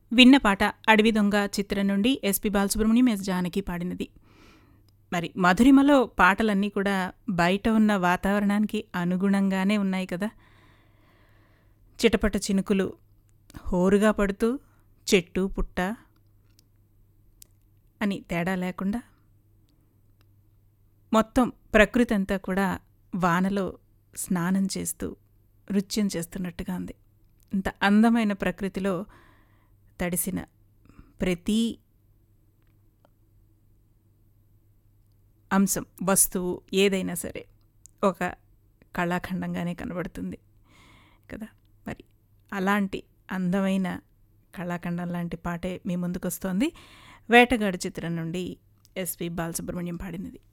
విన్న పాట అడవి దొంగ చిత్రం నుండి ఎస్పి బాలసుబ్రహ్మణ్యం ఎస్ జానకి పాడినది మరి మధురిమలో పాటలన్నీ కూడా బయట ఉన్న వాతావరణానికి అనుగుణంగానే ఉన్నాయి కదా చిటపట చినుకులు హోరుగా పడుతూ చెట్టు పుట్ట అని తేడా లేకుండా మొత్తం ప్రకృతి అంతా కూడా వానలో స్నానం చేస్తూ నృత్యం చేస్తున్నట్టుగా ఉంది ఇంత అందమైన ప్రకృతిలో తడిసిన ప్రతి అంశం వస్తువు ఏదైనా సరే ఒక కళాఖండంగానే కనబడుతుంది కదా మరి అలాంటి అందమైన కళాఖండం లాంటి పాటే మీ ముందుకు వస్తోంది వేటగాడు చిత్రం నుండి ఎస్పి బాలసుబ్రహ్మణ్యం పాడినది